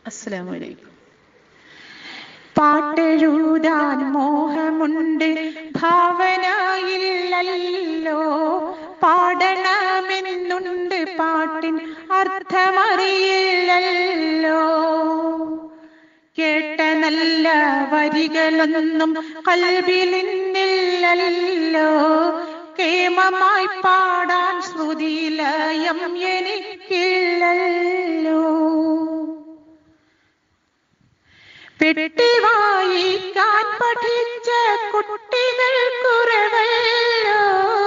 അസ്സലാമു അലൈക്കും പാട്ടെഴുതാൻ മോഹമുണ്ട് ഭാവനയില്ലല്ലോ പാടണമെന്നുണ്ട് പാട്ടിൻ അർത്ഥമറിയില്ലല്ലോ കേട്ട നല്ല വരികളൊന്നും കൽവിലിന്നില്ലല്ലോ കേമമായി പാടാൻ ശ്രുതിലയം എനിക്കില്ലല്ലോ പെട്ടി വായിക്കാൻ പഠിച്ച കുട്ടികൾ കുറവല്ലോ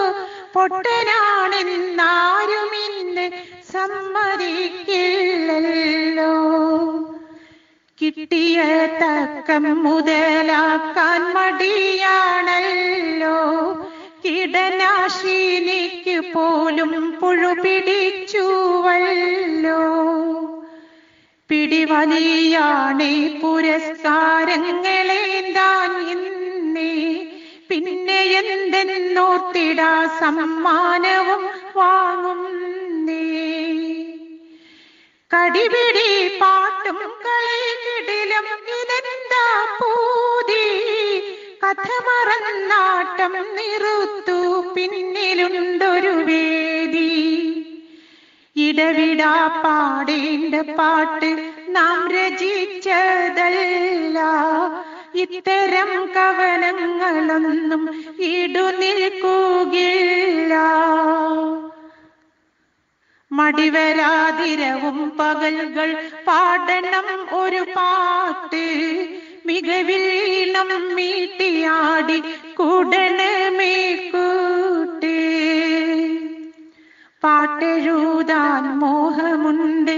പൊട്ടനാണെന്നാരും ഇന്ന് സമ്മതിക്കില്ലല്ലോ കിട്ടിയ തക്കം മുതലാക്കാൻ മടിയാണല്ലോ കീടനാശിനിക്ക് പോലും പുഴു പിടിച്ചുവല്ലോ പിടിവലിയാണേ പുരസ്കാരങ്ങളേന്താൻ ഇന്നേ പിന്നെ എന്തെന്നോർത്തിടാ സമ്മാനവും വാങ്ങുന്നേ കടിപിടി പാട്ടും കളികിടിലും ഇതെന്താ പൂതി കഥ മറന്നാട്ടം നിറുത്തു പിന്നിലുണ്ടൊരു വേദി ഇടവിടാ പാടേണ്ട പാട്ട് നാം രചിച്ചതല്ല ഇത്തരം കവനങ്ങളൊന്നും ഇടുനിൽക്കുകയില്ല മടിവരാതിരവും പകൽകൾ പാടണം ഒരു പാട്ട് മികവീണം മീട്ടിയാടി കൂടണമേ കൂട്ട് പാട്ടെഴുതാൻ മോഹമുണ്ട്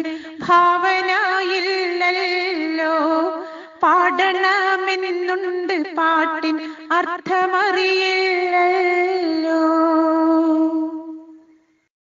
ഭാവനയില്ലല്ലോ പാടണമെന്നുണ്ട് പാട്ടിൻ അർത്ഥമറിയില്ലല്ലോ